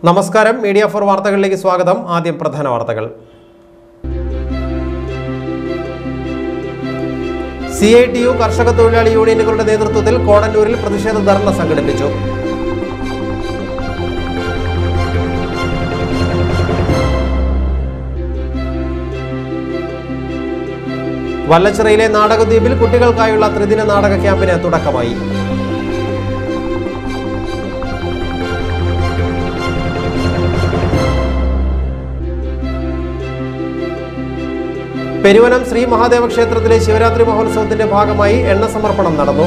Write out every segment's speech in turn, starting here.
നമസ്കാരം media for വാർത്തകളിലേക്ക് സ്വാഗതം ആദ്യം പ്രധാന വാർത്തകൾ സി ഐ ടി യു കർഷക തൊഴിലാളി യൂണിയനുകളുടെ നേതൃത്വത്തിൽ കോടന്നൂരിൽ പ്രതിഷേധ ധർണ സംഘടിപ്പിച്ചു വല്ലച്ചിറയിലെ നാടകദ്വീപിൽ കുട്ടികൾക്കായുള്ള ത്രിദിന നാടക ക്യാമ്പിന് തുടക്കമായി പെരുവനം ശ്രീ മഹാദേവ ക്ഷേത്രത്തിലെ ശിവരാത്രി മഹോത്സവത്തിന്റെ ഭാഗമായി എണ്ണ സമർപ്പണം നടന്നു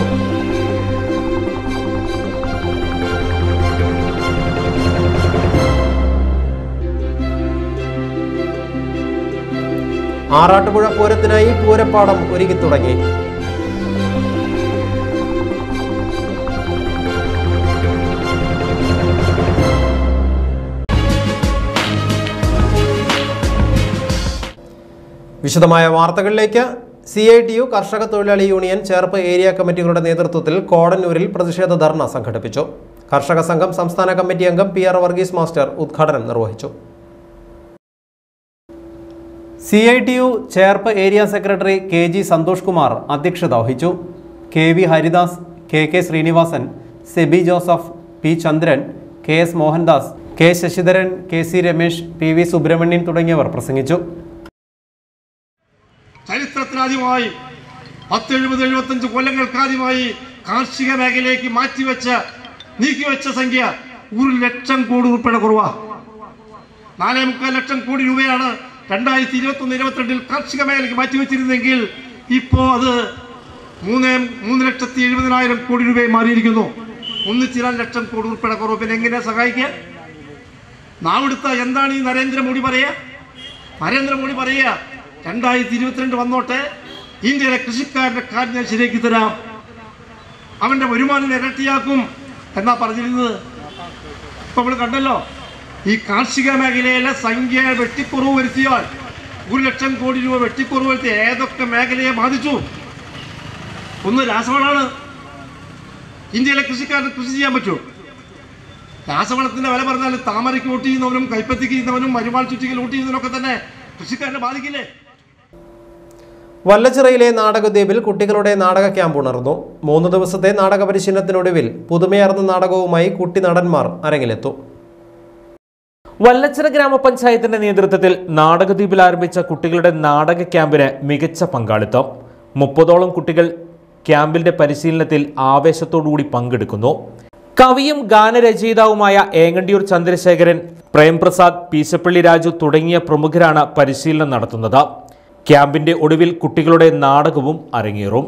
ആറാട്ടുപുഴ പൂരത്തിനായി പൂരപ്പാടം ഒരുങ്ങി തുടങ്ങി വിശദമായ വാർത്തകളിലേക്ക് സി ഐ ടി യു കർഷക തൊഴിലാളി യൂണിയൻ ചേർപ്പ് ഏരിയ കമ്മിറ്റികളുടെ നേതൃത്വത്തിൽ കോടന്നൂരിൽ പ്രതിഷേധ ധർണ സംഘടിപ്പിച്ചു കർഷക സംഘം സംസ്ഥാന കമ്മിറ്റി അംഗം പി ആർ വർഗീസ് മാസ്റ്റർ ഉദ്ഘാടനം നിർവഹിച്ചു C I T U Cherpu area secretary K G Santhosh Kumar അധ്യക്ഷത വഹിച്ചു K V Haridas K K Srinivasan Seby Joseph P Chandran K S Mohandas K Sasidharan K C Ramesh P V Subramanian തുടങ്ങിയവർ പ്രസംഗിച്ചു ചരിത്രത്തിലാദ്യമായി പത്ത് എഴുപത് എഴുപത്തഞ്ച് കൊല്ലങ്ങൾക്കാദ്യമായി കാർഷിക മേഖലയിലേക്ക് മാറ്റിവെച്ച നീക്കിവെച്ച സംഖ്യ ഒരു ലക്ഷം കോടി രൂപയുടെ കുറവാ നാലേ മുക്കാൽ ലക്ഷം കോടി രൂപയാണ് രണ്ടായിരത്തി ഇരുപത്തി ഒന്ന് ഇരുപത്തിരണ്ടിൽ കാർഷിക മേഖലയ്ക്ക് മാറ്റിവെച്ചിരുന്നെങ്കിൽ ഇപ്പോ അത് മൂന്ന് മൂന്ന് ലക്ഷത്തി എഴുപതിനായിരം കോടി രൂപയായി മാറിയിരിക്കുന്നു ഒന്നിച്ചിരാൻ ലക്ഷം കോടി രൂപയുടെ കുറവ് പിന്നെ എങ്ങനെയാ സഹായിക്കുക നാവെടുത്ത എന്താണ് ഈ നരേന്ദ്രമോദി പറയുക നരേന്ദ്രമോദി പറയുക രണ്ടായിരത്തി ഇരുപത്തിരണ്ട് വന്നോട്ടെ ഇന്ത്യയിലെ കൃഷിക്കാരന്റെ കാര്യം ഞാൻ ശരിയാക്കി തരാം അവന്റെ വരുമാനം ഇരട്ടിയാക്കും എന്നാ പറഞ്ഞിരുന്നത് ഇപ്പൊ നമ്മൾ കണ്ടല്ലോ ഈ കാർഷിക മേഖലയിലെ സംഖ്യ വെട്ടിക്കുറവ് വരുത്തിയാൽ ഒരു ലക്ഷം കോടി രൂപ വെട്ടിക്കുറവ് വരുത്തി ഏതൊക്കെ മേഖലയെ ബാധിച്ചു ഒന്ന് രാസവളമാണ് ഇന്ത്യയിലെ കൃഷിക്കാരന് കൃഷി ചെയ്യാൻ പറ്റുമോ രാസവളത്തിന്റെ വില പറഞ്ഞാൽ താമരയ്ക്ക് വോട്ട് ചെയ്യുന്നവനും കൈപ്പത്തിക്ക് ചെയ്യുന്നവനും മരുമാൾ ചുറ്റിക്ക് വോട്ട് ചെയ്യുന്നവനൊക്കെ തന്നെ കൃഷിക്കാരനെ ബാധിക്കില്ലേ വല്ലച്ചിറയിലെ നാടകദ്വീപിൽ കുട്ടികളുടെ നാടക ക്യാമ്പ് ഉണർന്നു മൂന്ന് ദിവസത്തെ നാടക പരിശീലനത്തിനൊടുവിൽ പുതുമയാർന്ന നാടകവുമായി കുട്ടി നടന്മാർ അരങ്ങിലെത്തു വല്ലച്ചിറ ഗ്രാമപഞ്ചായത്തിന്റെ നേതൃത്വത്തിൽ നാടകദ്വീപിൽ ആരംഭിച്ച കുട്ടികളുടെ നാടക ക്യാമ്പിന് മികച്ച പങ്കാളിത്തം മുപ്പതോളം കുട്ടികൾ ക്യാമ്പിന്റെ പരിശീലനത്തിൽ ആവേശത്തോടുകൂടി പങ്കെടുക്കുന്നു കവിയും ഗാനരചയിതാവുമായ ഏങ്ങണ്ടിയൂർ ചന്ദ്രശേഖരൻ പ്രേംപ്രസാദ് പീശപ്പള്ളി രാജു തുടങ്ങിയ പ്രമുഖരാണ് പരിശീലനം നടത്തുന്നത് ക്യാമ്പിന്റെ ഒടുവിൽ കുട്ടികളുടെ നാടകവും അരങ്ങേറും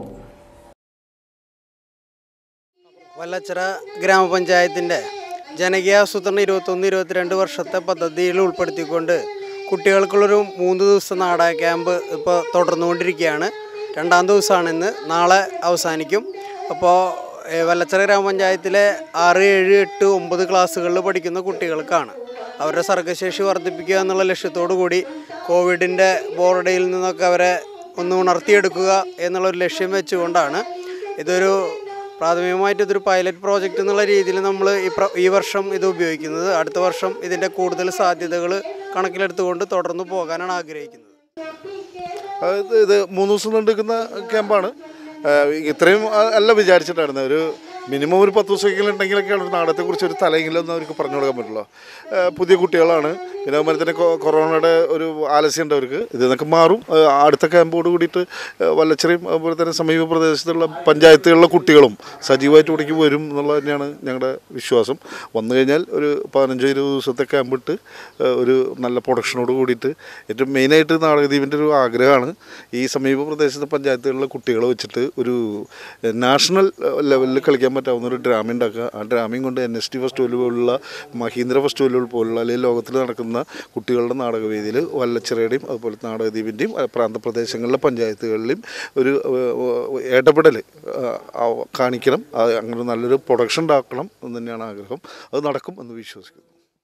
വല്ലച്ചിറ ഗ്രാമപഞ്ചായത്തിൻ്റെ ജനകീയാസൂത്രണം ഇരുപത്തൊന്ന് ഇരുപത്തിരണ്ട് വർഷത്തെ പദ്ധതിയിൽ ഉൾപ്പെടുത്തിക്കൊണ്ട് കുട്ടികൾക്കുള്ളൊരു മൂന്ന് ദിവസത്തെ നാടക ക്യാമ്പ് ഇപ്പോൾ തുടർന്നുകൊണ്ടിരിക്കുകയാണ് രണ്ടാം ദിവസമാണ് ഇന്ന് നാളെ അവസാനിക്കും അപ്പോൾ ഏഹ്, വല്ലച്ചിറ ഗ്രാമപഞ്ചായത്തിലെ ആറ് ഏഴ് എട്ട് ഒമ്പത് ക്ലാസ്സുകളിൽ പഠിക്കുന്ന കുട്ടികൾക്കാണ് അവരുടെ സർഗശേഷി വർദ്ധിപ്പിക്കുക എന്നുള്ള ലക്ഷ്യത്തോടു കൂടി കോവിഡിൻ്റെ ബോർഡയിൽ നിന്നൊക്കെ അവരെ ഒന്ന് ഉണർത്തിയെടുക്കുക എന്നുള്ളൊരു ലക്ഷ്യം വെച്ചുകൊണ്ടാണ് ഇതൊരു പ്രാഥമികമായിട്ട് ഇതൊരു പൈലറ്റ് പ്രോജക്റ്റ് എന്നുള്ള രീതിയിൽ നമ്മൾ ഈ പ്ര ഈ വർഷം ഇത് ഉപയോഗിക്കുന്നത് അടുത്ത വർഷം ഇതിൻ്റെ കൂടുതൽ സാധ്യതകൾ കണക്കിലെടുത്തുകൊണ്ട് തുടർന്ന് പോകാനാണ് ആഗ്രഹിക്കുന്നത് അത് ഇത് മൂന്ന് ദിവസം നീണ്ടുനിൽക്കുന്ന ക്യാമ്പാണ് ആഹ് ഇത്രയും അ- അല്ല വിചാരിച്ചിട്ടായിരുന്നു ഒരു മിനിമം ഒരു പത്ത് ദിവസമെങ്കിലും ഉണ്ടെങ്കിലൊക്കെയാണ് ഒരു നാടകത്തെക്കുറിച്ച് ഒരു തലയെങ്കിലും ഒന്ന് അവർക്ക് പറഞ്ഞു കൊടുക്കാൻ പറ്റുള്ളൂ ആഹ് പുതിയ കുട്ടികളാണ് പിന്നെ അതുപോലെ തന്നെ കൊ- കൊറോണയുടെ ഒരു ആലസ്യം ഉണ്ട് അവർക്ക് ഇതൊക്കെ മാറും ആഹ് അടുത്ത ക്യാമ്പോട് കൂടിയിട്ട് ആഹ് വല്ലച്ചിറയും അതുപോലെ തന്നെ സമീപ പ്രദേശത്തുള്ള പഞ്ചായത്തുകളിലെ കുട്ടികളും സജീവമായിട്ട് ഇവിടേക്ക് വരും എന്നുള്ളത് തന്നെയാണ് ഞങ്ങളുടെ വിശ്വാസം വന്നു കഴിഞ്ഞാൽ ഒരു പതിനഞ്ചോ ഇരുപത് ദിവസത്തെ ക്യാമ്പ് ഇട്ട് ആഹ് ഒരു നല്ല പ്രൊഡക്ഷനോട് കൂടിയിട്ട് ഏറ്റവും മെയിനായിട്ട് നാടകദ്വീപിൻ്റെ ഒരു ആഗ്രഹമാണ് ഈ സമീപ പ്രദേശത്തെ പഞ്ചായത്തുകളിലെ കുട്ടികളെ വെച്ചിട്ട് ഒരു നാഷണൽ ലെവലിൽ കളിക്കാൻ പറ്റാവുന്ന ഒരു ഡ്രാമ ഉണ്ടാക്കുക ആ ഡ്രാമയും കൊണ്ട് എൻ എസ് ടി ഫെസ്റ്റിവൽ പോലുള്ള മഹീന്ദ്ര ഫെസ്റ്റിവലുകൾ പോലുള്ള അല്ലെങ്കിൽ ലോകത്തിൽ നടക്കുന്ന കുട്ടികളുടെ നാടകവേദിയിൽ വല്ലച്ചിറയുടെയും അതുപോലെ നാടകദ്വീപിൻ്റെയും ആ പ്രാന്തപ്രദേശങ്ങളിലെ പഞ്ചായത്തുകളിലെയും ഒരു ഏഹ്, ഇടപെടൽ ആ, ആ, കാണിക്കണം അത് അങ്ങനെ നല്ലൊരു പ്രൊഡക്ഷൻ ഉണ്ടാക്കണം എന്ന് തന്നെയാണ് ആഗ്രഹം അത് നടക്കും എന്ന് വിശ്വസിക്കുന്നു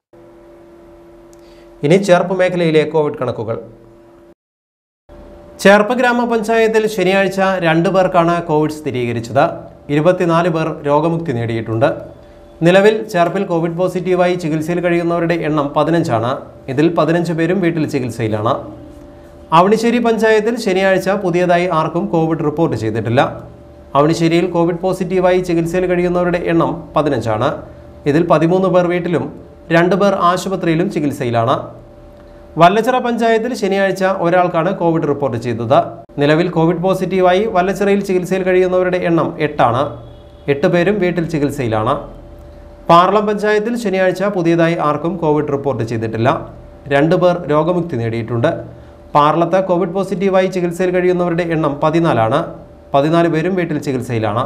ഇനി ചേർപ്പ് മേഖലയിലെ കോവിഡ് കണക്കുകൾ ചേർപ്പ് ഗ്രാമപഞ്ചായത്തിൽ ശനിയാഴ്ച രണ്ടു പേർക്കാണ് കോവിഡ് സ്ഥിരീകരിച്ചത് ഇരുപത്തിനാല് പേർ രോഗമുക്തി നേടിയിട്ടുണ്ട് നിലവിൽ ചേർപ്പിൽ കോവിഡ് പോസിറ്റീവായി ചികിത്സയിൽ കഴിയുന്നവരുടെ എണ്ണം പതിനഞ്ചാണ് ഇതിൽ പതിനഞ്ച് പേരും വീട്ടിൽ ചികിത്സയിലാണ് അവണിശ്ശേരി പഞ്ചായത്തിൽ ശനിയാഴ്ച പുതിയതായി ആർക്കും കോവിഡ് റിപ്പോർട്ട് ചെയ്തിട്ടില്ല അവണിശ്ശേരിയിൽ കോവിഡ് പോസിറ്റീവായി ചികിത്സയിൽ കഴിയുന്നവരുടെ എണ്ണം പതിനഞ്ചാണ് ഇതിൽ പതിമൂന്ന് പേർ വീട്ടിലും രണ്ട് പേർ ആശുപത്രിയിലും ചികിത്സയിലാണ് വല്ലച്ചിറ പഞ്ചായത്തിൽ ശനിയാഴ്ച ഒരാൾക്കാണ് കോവിഡ് റിപ്പോർട്ട് ചെയ്തത് നിലവിൽ കോവിഡ് പോസിറ്റീവായി വല്ലച്ചിറയിൽ ചികിത്സയിൽ കഴിയുന്നവരുടെ എണ്ണം എട്ടാണ് എട്ട് പേരും വീട്ടിൽ ചികിത്സയിലാണ് പാർലം പഞ്ചായത്തിൽ ശനിയാഴ്ച പുതിയതായി ആർക്കും കോവിഡ് റിപ്പോർട്ട് ചെയ്തിട്ടില്ല രണ്ട് പേർ രോഗമുക്തി നേടിയിട്ടുണ്ട് പാർലത്ത് കോവിഡ് പോസിറ്റീവായി ചികിത്സയിൽ കഴിയുന്നവരുടെ എണ്ണം പതിനാലാണ് പതിനാല് പേരും വീട്ടിൽ ചികിത്സയിലാണ്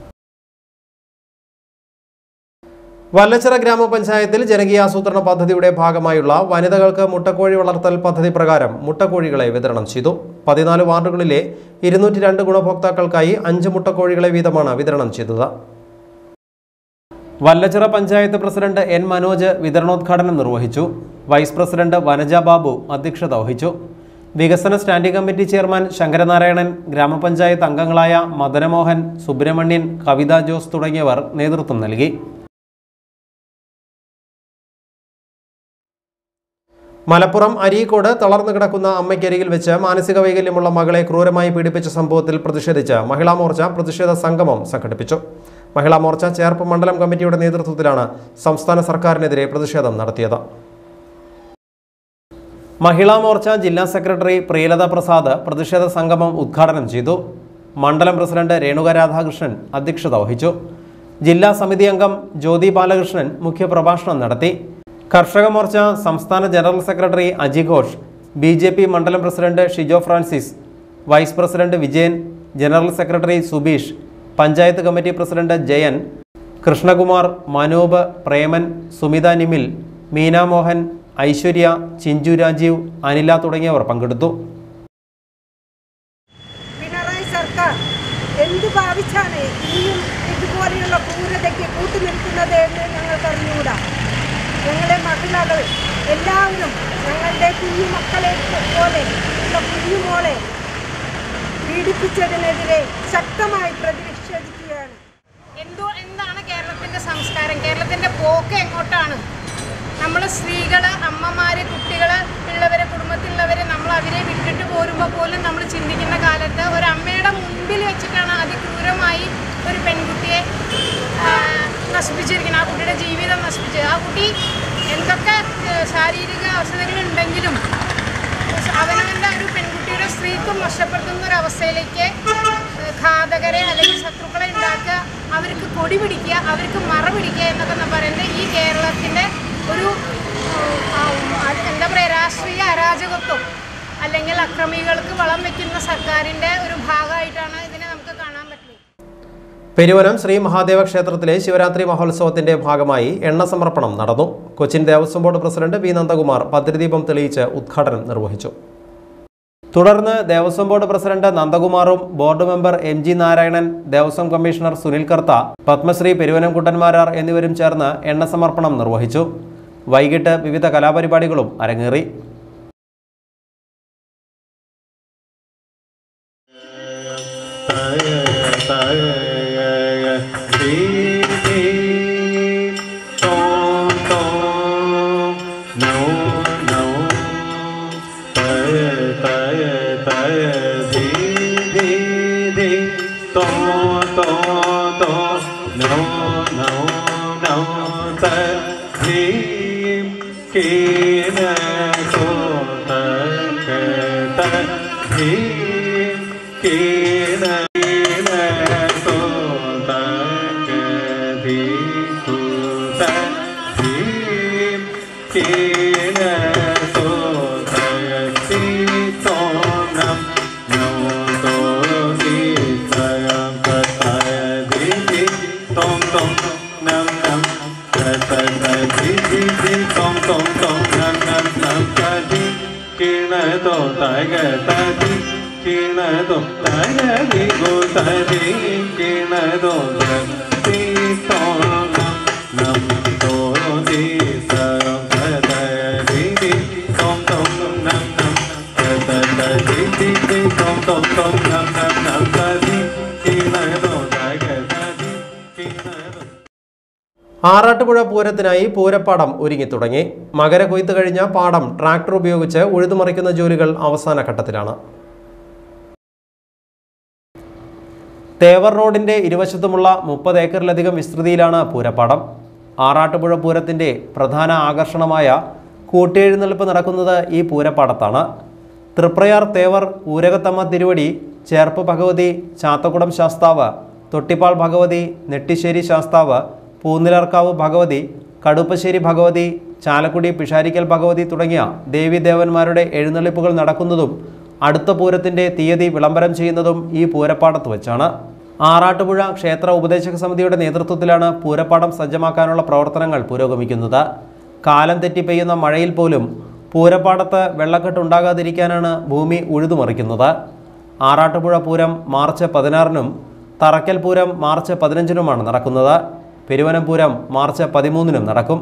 വല്ലച്ചിറ ഗ്രാമപഞ്ചായത്തിൽ ജനകീയാസൂത്രണ പദ്ധതിയുടെ ഭാഗമായുള്ള വനിതകൾക്ക് മുട്ടക്കോഴി വളർത്തൽ പദ്ധതി പ്രകാരം മുട്ടക്കോഴികളെ വിതരണം ചെയ്തു പതിനാല് വാർഡുകളിലെ ഇരുന്നൂറ്റി രണ്ട് ഗുണഭോക്താക്കൾക്കായി അഞ്ച് മുട്ടക്കോഴികളെ വീതമാണ് വിതരണം ചെയ്തത് വല്ലച്ചിറ പഞ്ചായത്ത് പ്രസിഡന്റ് എൻ മനോജ് വിതരണോദ്ഘാടനം നിർവഹിച്ചു വൈസ് പ്രസിഡന്റ് വനജ ബാബു അധ്യക്ഷത വഹിച്ചു വികസന സ്റ്റാൻഡിംഗ് കമ്മിറ്റി ചെയർമാൻ ശങ്കരനാരായണൻ ഗ്രാമപഞ്ചായത്ത് അംഗങ്ങളായ മദനമോഹൻ സുബ്രഹ്മണ്യൻ കവിത ജോസ് തുടങ്ങിയവർ നേതൃത്വം നൽകി മലപ്പുറം അരീക്കോട് തളർന്നു കിടക്കുന്ന അമ്മയ്ക്കരികിൽ വെച്ച് മാനസിക വൈകല്യമുള്ള മകളെ ക്രൂരമായി പീഡിപ്പിച്ച സംഭവത്തിൽ പ്രതിഷേധിച്ച് മഹിളാ മോർച്ച പ്രതിഷേധ സംഗമം സംഘടിപ്പിച്ചു മഹിളാ മോർച്ച ചേർപ്പ് മണ്ഡലം കമ്മിറ്റിയുടെ നേതൃത്വത്തിലാണ് സംസ്ഥാന സർക്കാരിനെതിരെ പ്രതിഷേധം നടത്തിയത് മഹിളാ മോർച്ച ജില്ലാ സെക്രട്ടറി പ്രിയലത പ്രസാദ് പ്രതിഷേധ സംഗമം ഉദ്ഘാടനം ചെയ്തു മണ്ഡലം പ്രസിഡന്റ് രേണുക രാധാകൃഷ്ണൻ അധ്യക്ഷത വഹിച്ചു ജില്ലാ സമിതി അംഗം ജ്യോതി ബാലകൃഷ്ണൻ മുഖ്യപ്രഭാഷണം നടത്തി കർഷക മോർച്ച സംസ്ഥാന general secretary Aji Ghosh B J P മണ്ഡലം president Shijo Francis vice president Vijayan general secretary Subeesh panchayat committee president Jayan Krishnakumar Manoop Preman Sumitha Nimil Meena Mohan Aishwarya Chinchu Rajeev Anila തുടങ്ങിയവർ പങ്കെടുത്തു പിണറായി സർക്കാർ എന്ത് ഭാവിച്ചാണ് ഇനിയും ഇതുപോലെയുള്ള ക്രൂരതയ്ക്ക് കൂട്ടുനിൽക്കുന്നത് എന്ന് ഞങ്ങൾക്ക് അറിഞ്ഞുകൂടാ ഞങ്ങളെ മഹിളകൾ എല്ലാവരും ഞങ്ങളുടെ കുഞ്ഞു മക്കളെ പോലെ ഉള്ള കുഞ്ഞുമോളെ പീഡിപ്പിച്ചതിനെതിരെ ശക്തമായി പ്രതിഷേധിക്കുകയാണ് എന്തോ എന്താണ് കേരളത്തിൻ്റെ സംസ്കാരം കേരളത്തിൻ്റെ പോക്ക് എങ്ങോട്ടാണ് നമ്മൾ സ്ത്രീകൾ അമ്മമാർ കുട്ടികൾ ഉള്ളവരെ കുടുംബത്തിലുള്ളവരെ നമ്മൾ അവരെ വിട്ടിട്ട് പോരുമ്പോൾ പോലും നമ്മൾ ചിന്തിക്കുന്ന കാലത്ത് ഒരമ്മയുടെ മുൻപിൽ വെച്ചിട്ടാണ് അതിക്രൂരമായി ഒരു പെൺകുട്ടിയെ ആ, നശിപ്പിച്ചിരിക്കുന്നത് ആ കുട്ടിയുടെ ജീവിതം നശിപ്പിച്ചത് ആ കുട്ടി എന്തൊക്കെ ഏ, ശാരീരിക അവസ്ഥകളുണ്ടെങ്കിലും അവനവൻ്റെ ഒരു പെൺകുട്ടിയുടെ സ്ത്രീത്വം നഷ്ടപ്പെടുത്തുന്ന ഒരു അവസ്ഥയിലേക്ക് ഏഹ്, ഘാതകരെ അല്ലെങ്കിൽ ശത്രുക്കളെ ഉണ്ടാക്കുക അവർക്ക് കൊടി പിടിക്കുക അവർക്ക് മറ പിടിക്കുക എന്നൊക്കെ പറയുന്നത് ഈ കേരളത്തിൻ്റെ ഒരു ഏഹ്, ആ, അത് എന്താ പറയുക രാഷ്ട്രീയ അരാജകത്വം അല്ലെങ്കിൽ അക്രമികൾക്ക് വളം വയ്ക്കുന്ന സർക്കാരിൻ്റെ ഒരു ഭാഗമായിട്ടാണ് ഇതിനെ നമുക്ക് കാണാൻ പറ്റുന്നത് പെരുവനം ശ്രീ മഹാദേവ ക്ഷേത്രത്തിലെ ശിവരാത്രി മഹോത്സവത്തിന്റെ ഭാഗമായി എണ്ണ സമർപ്പണം നടന്നു Cochin Devaswom board president V Nandakumar ഭദ്രദീപം തെളിയിച്ച് ഉദ്ഘാടനം നിർവഹിച്ചു തുടർന്ന് ദേവസ്വം ബോർഡ് പ്രസിഡന്റ് നന്ദകുമാറും board member M G Narayanan Devaswom commissioner Sunil Kartha Padmashri Peruvanam Kuttan Marar എന്നിവരും ചേർന്ന് എണ്ണ സമർപ്പണം നിർവഹിച്ചു വൈകിട്ട് വിവിധ കലാപരിപാടികളും അരങ്ങേറി ആറാട്ടുപുഴ പൂരത്തിനായി പൂരപ്പാടം ഒരുങ്ങിത്തുടങ്ങി മകര കൊയ്ത്ത് കഴിഞ്ഞ പാടം ട്രാക്ടർ ഉപയോഗിച്ച് ഉഴുതുമറിക്കുന്ന ജോലികൾ അവസാന ഘട്ടത്തിലാണ് തേവർ റോഡിന്റെ ഇരുവശത്തുമുള്ള മുപ്പത് ഏക്കറിലധികം വിസ്തൃതിയിലാണ് പൂരപ്പാടം ആറാട്ടുപുഴ പൂരത്തിന്റെ പ്രധാന ആകർഷണമായ കൂട്ടിയെഴുന്നള്ളിപ്പ് നടക്കുന്നത് ഈ പൂരപ്പാടത്താണ് തൃപ്രയാർ തേവർ ഊരകത്തമ്മ തിരുവടി ചേർപ്പ് ഭഗവതി ചാത്തക്കുടം ശാസ്താവ് തൊട്ടിപ്പാൾ ഭഗവതി നെട്ടിശ്ശേരി ശാസ്താവ് പൂന്നിലർക്കാവ് ഭഗവതി കടുപ്പശ്ശേരി ഭഗവതി ചാലക്കുടി പിഷാരിക്കൽ ഭഗവതി തുടങ്ങിയ ദേവീദേവന്മാരുടെ എഴുന്നള്ളിപ്പുകൾ നടക്കുന്നതും അടുത്ത പൂരത്തിന്റെ തീയതി വിളംബരം ചെയ്യുന്നതും ഈ പൂരപ്പാടത്ത് വെച്ചാണ് ആറാട്ടുപുഴ ക്ഷേത്ര ഉപദേശക സമിതിയുടെ നേതൃത്വത്തിലാണ് പൂരപ്പാടം സജ്ജമാക്കാനുള്ള പ്രവർത്തനങ്ങൾ പുരോഗമിക്കുന്നത് കാലം തെറ്റി പെയ്യുന്ന മഴയിൽ പോലും പൂരപ്പാടത്ത് വെള്ളക്കെട്ടുണ്ടാകാതിരിക്കാനാണ് ഭൂമി ഉഴുതുമറിക്കുന്നത് ആറാട്ടുപുഴ പൂരം മാർച്ച് പതിനാറിനും തറക്കൽ പൂരം മാർച്ച് പതിനഞ്ചിനുമാണ് നടക്കുന്നത് പെരുവനം പൂരം മാർച്ച് പതിമൂന്നിനും നടക്കും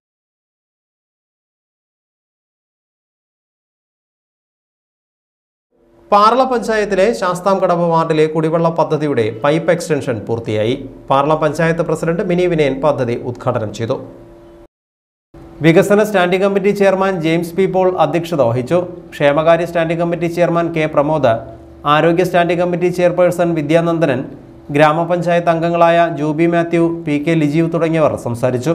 പാർല പഞ്ചായത്തിലെ ശാസ്താംകടവ് വാർഡിലെ കുടിവെള്ള പദ്ധതിയുടെ പൈപ്പ് എക്സ്റ്റൻഷൻ പൂർത്തിയായി പാർല പഞ്ചായത്ത് പ്രസിഡന്റ് മിനി വിനയൻ പദ്ധതി ഉദ്ഘാടനം ചെയ്തു വികസന standing committee chairman James P Paul അധ്യക്ഷത വഹിച്ചു ക്ഷേമകാര്യ standing committee chairman K Pramod ആരോഗ്യ സ്റ്റാൻഡിംഗ് കമ്മിറ്റി ചെയർപേഴ്സൺ വിദ്യാനന്ദനൻ ഗ്രാമപഞ്ചായത്ത് അംഗങ്ങളായ Juby Mathew P K Lijeev തുടങ്ങിയവർ സംസാരിച്ചു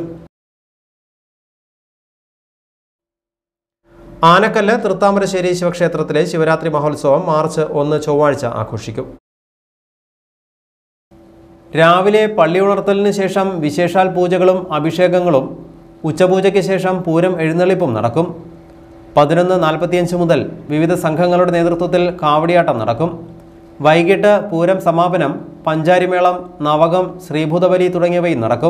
ആനക്കല്ല് തൃത്താമരശ്ശേരി ശിവക്ഷേത്രത്തിലെ ശിവരാത്രി മഹോത്സവം മാർച്ച് ഒന്ന് ചൊവ്വാഴ്ച ആഘോഷിക്കും രാവിലെ പള്ളി ഉണർത്തലിന് ശേഷം വിശേഷാൽ പൂജകളും അഭിഷേകങ്ങളും ഉച്ചപൂജയ്ക്ക് ശേഷം പൂരം എഴുന്നള്ളിപ്പും നടക്കും പതിനൊന്ന് നാൽപ്പത്തിയഞ്ച് മുതൽ വിവിധ സംഘങ്ങളുടെ നേതൃത്വത്തിൽ കാവടിയാട്ടം നടക്കും വൈകിട്ട് പൂരം സമാപനം പഞ്ചാരിമേളം നവകം ശ്രീഭൂതബലി തുടങ്ങിയവയും നടക്കും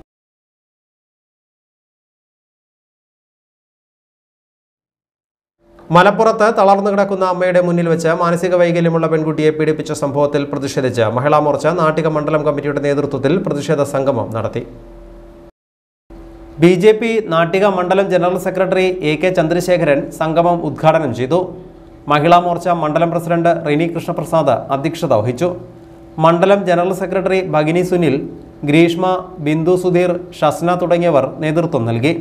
മലപ്പുറത്ത് തളർന്നു കിടക്കുന്ന അമ്മയുടെ മുന്നിൽ വെച്ച് മാനസിക വൈകല്യമുള്ള പെൺകുട്ടിയെ പീഡിപ്പിച്ച സംഭവത്തിൽ പ്രതിഷേധിച്ച് മഹിളാ മോർച്ച നാട്ടിക മണ്ഡലം കമ്മിറ്റിയുടെ നേതൃത്വത്തിൽ പ്രതിഷേധ സംഗമം നടത്തി ബി ജെ പി നാട്ടിക മണ്ഡലം general secretary A K Chandrasekharan സംഗമം ഉദ്ഘാടനം ചെയ്തു മഹിളാ മോർച്ച മണ്ഡലം പ്രസിഡന്റ് റിനി കൃഷ്ണപ്രസാദ് അധ്യക്ഷത വഹിച്ചു മണ്ഡലം ജനറൽ സെക്രട്ടറി ഭഗിനി സുനിൽ ഗ്രീഷ്മ ബിന്ദു സുധീർ ഷസ്ന തുടങ്ങിയവർ നേതൃത്വം നൽകി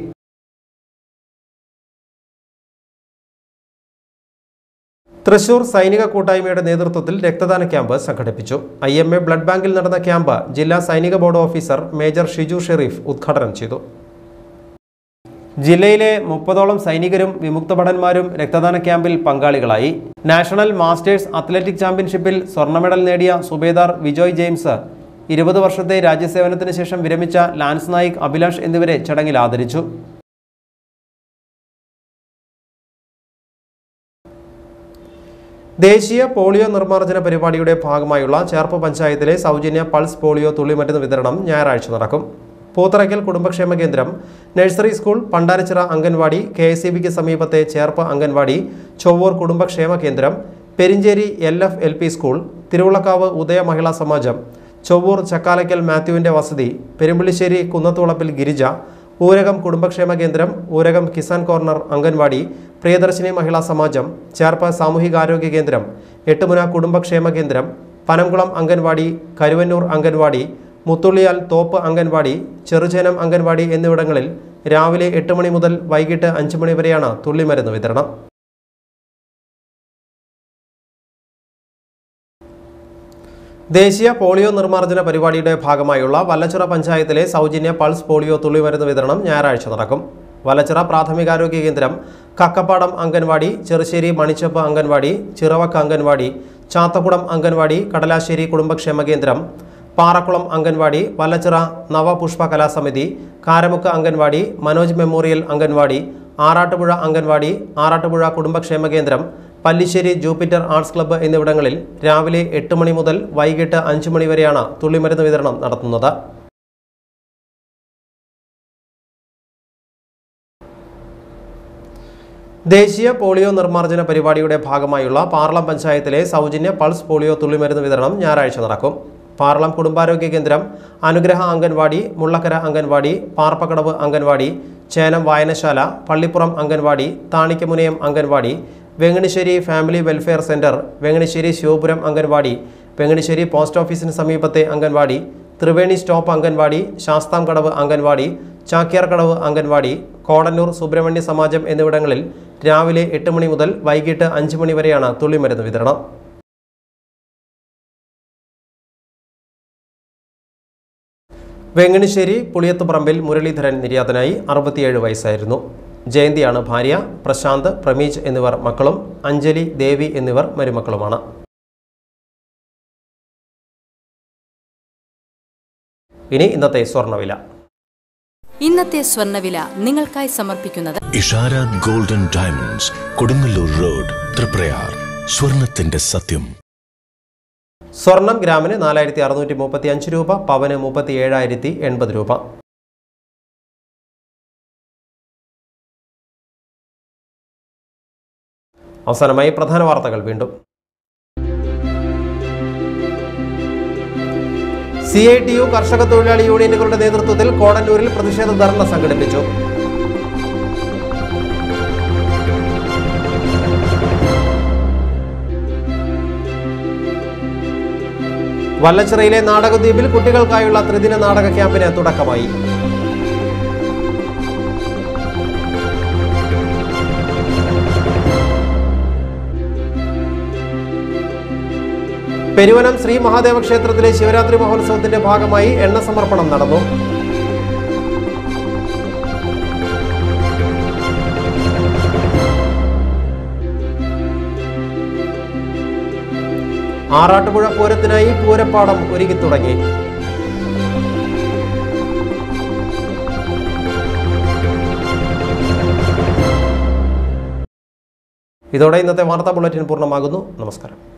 തൃശൂർ സൈനിക കൂട്ടായ്മയുടെ നേതൃത്വത്തിൽ രക്തദാന ക്യാമ്പ് സംഘടിപ്പിച്ചു ഐ എം എ ബ്ലഡ് ബാങ്കിൽ നടന്ന ക്യാമ്പ് ജില്ലാ സൈനിക board officer major Shiju Sherif ഉദ്ഘാടനം ചെയ്തു ജില്ലയിലെ മുപ്പതോളം സൈനികരും വിമുക്ത ഭടന്മാരും രക്തദാന ക്യാമ്പിൽ പങ്കാളികളായി നാഷണൽ മാസ്റ്റേഴ്സ് അത്ലറ്റിക് ചാമ്പ്യൻഷിപ്പിൽ സ്വർണ്ണ മെഡൽ നേടിയ സുബേദാർ വിജോയ് ജെയിംസ് ഇരുപത് വർഷത്തെ രാജ്യസേവനത്തിന് ശേഷം വിരമിച്ച ലാൻസ് നായിക് അഭിലാഷ് എന്നിവരെ ചടങ്ങിൽ ആദരിച്ചു ദേശീയ പോളിയോ നിർമ്മാർജ്ജന പരിപാടിയുടെ ഭാഗമായുള്ള ചേർപ്പ് പഞ്ചായത്തിലെ സൗജന്യ പൾസ് പോളിയോ തുള്ളിമരുന്ന് വിതരണം ഞായറാഴ്ച നടക്കും പൂത്തറയ്ക്കൽ കുടുംബക്ഷേമ കേന്ദ്രം nursery school Pandarachira anganwadi K S ബിക്ക് സമീപത്തെ ചേർപ്പ് അംഗൻവാടി ചൊവ്വൂർ കുടുംബക്ഷേമ കേന്ദ്രം Perincheri L F L P school Thiruvullakkavu Udaya Mahila Samajam Chovvoor Chakkalakkal മാത്യുവിൻ്റെ വസതി പെരുമ്പള്ളിശ്ശേരി കുന്നത്തുളപ്പിൽ ഗിരിജ ഊരകം കുടുംബക്ഷേമ കേന്ദ്രം ഊരകം കിസാൻ കോർണർ അംഗൻവാടി പ്രിയദർശിനി മഹിളാ സമാജം ചേർപ്പ് സാമൂഹികാരോഗ്യ കേന്ദ്രം എട്ടുമുന കുടുംബക്ഷേമ കേന്ദ്രം പനംകുളം അംഗൻവാടി കരുവന്നൂർ അംഗൻവാടി മുത്തുള്ളിയാൽ തോപ്പ് അംഗൻവാടി ചെറുചേനം അംഗൻവാടി എന്നിവിടങ്ങളിൽ രാവിലെ എട്ട് മണി മുതൽ വൈകിട്ട് അഞ്ച് മണി വരെയാണ് തുള്ളിമരുന്ന് വിതരണം ദേശീയ പോളിയോ നിർമ്മാർജ്ജന പരിപാടിയുടെ ഭാഗമായുള്ള വല്ലച്ചിറ പഞ്ചായത്തിലെ സൗജന്യ പൾസ് പോളിയോ തുള്ളിമരുന്ന് വിതരണം ഞായറാഴ്ച നടക്കും വല്ലച്ചിറ പ്രാഥമികാരോഗ്യ കേന്ദ്രം കക്കപ്പാടം അംഗൻവാടി ചെറുശ്ശേരി മണിച്ചപ്പ് അംഗൻവാടി ചിറവക്ക അംഗൻവാടി ചാത്തക്കുളം അംഗൻവാടി കടലാശ്ശേരി കുടുംബക്ഷേമ കേന്ദ്രം പാറക്കുളം അംഗൻവാടി വല്ലച്ചിറ നവപുഷ്പ കലാസമിതി കാരമുക്ക് അംഗൻവാടി മനോജ് മെമ്മോറിയൽ അംഗൻവാടി ആറാട്ടുപുഴ അംഗൻവാടി ആറാട്ടുപുഴ കുടുംബക്ഷേമ കേന്ദ്രം പല്ലിശ്ശേരി ജൂപ്പിറ്റർ ആർട്സ് ക്ലബ്ബ് എന്നിവിടങ്ങളിൽ രാവിലെ എട്ട് മണി മുതൽ വൈകിട്ട് അഞ്ച് മണി വരെയാണ് തുള്ളിമരുന്ന് വിതരണം നടത്തുന്നത് ദേശീയ പോളിയോ നിർമ്മാർജ്ജന പരിപാടിയുടെ ഭാഗമായുള്ള പാർലം പഞ്ചായത്തിലെ സൗജന്യ പൾസ് പോളിയോ തുള്ളിമരുന്ന് വിതരണം ഞായറാഴ്ച നടക്കും പാർലം കുടുംബാരോഗ്യ കേന്ദ്രം അനുഗ്രഹ anganwadi മുള്ളക്കര anganwadi പാർപ്പക്കടവ് anganwadi Chenam Vayanasala Pallippuram anganwadi Thanikkamunayam anganwadi Venganissery family welfare centre Venganissery Sivapuram anganwadi Venganissery post ഓഫീസിന് സമീപത്തെ അംഗൻവാടി ത്രിവേണി സ്റ്റോപ്പ് അംഗൻവാടി ശാസ്താംകടവ് അംഗൻവാടി ചാക്യാർകടവ് അംഗൻവാടി കോടന്നൂർ സുബ്രഹ്മണ്യ സമാജം എന്നിവിടങ്ങളിൽ രാവിലെ എട്ട് മണി മുതൽ വൈകിട്ട് അഞ്ച് മണി വരെയാണ് തുള്ളിമരുന്ന് വിതരണം വെങ്ങണിശ്ശേരി പുളിയത്തുപറമ്പിൽ മുരളീധരൻ നിര്യാതനായി അറുപത്തിയേഴ് വയസ്സായിരുന്നു ജയന്തിയാണ് ഭാര്യ പ്രശാന്ത് പ്രമീജ് എന്നിവർ മക്കളും അഞ്ജലി ദേവി എന്നിവർ മരുമക്കളുമാണ് ഇനി ഇന്നത്തെ സ്വർണ്ണവില ഇന്നത്തെ സ്വർണ്ണവില നിങ്ങൾക്കായി സമർപ്പിക്കുന്നത് Ishara golden diamonds Kodungallur road Thriprayar സ്വർണത്തിന്റെ സത്യം സ്വർണം ഗ്രാമിന് നാലായിരത്തി അറുന്നൂറ്റി മുപ്പത്തി അഞ്ച് രൂപ പവന് മുപ്പത്തി ഏഴായിരത്തി എൺപത് രൂപ അവസാനമായി പ്രധാന വാർത്തകൾ വീണ്ടും സി ഐ ടി യു കർഷക തൊഴിലാളി യൂണിയനുകളുടെ നേതൃത്വത്തിൽ കോടന്നൂരിൽ പ്രതിഷേധ ധർണ സംഘടിപ്പിച്ചു വല്ലച്ചിറയിലെ നാടകദ്വീപിൽ കുട്ടികൾക്കായുള്ള ത്രിദിന നാടക ക്യാമ്പിന് തുടക്കമായി പെരുവനം ശ്രീ മഹാദേവ ക്ഷേത്രത്തിലെ ശിവരാത്രി മഹോത്സവത്തിന്റെ ഭാഗമായി എണ്ണ സമർപ്പണം നടന്നു ആറാട്ടുപുഴ പൂരത്തിനായി പൂരപ്പാടം ഒരുക്കി തുടങ്ങി ഇതോടെ ഇന്നത്തെ വാർത്താ ബുള്ളറ്റിൻ പൂർണ്ണമാകുന്നു നമസ്കാരം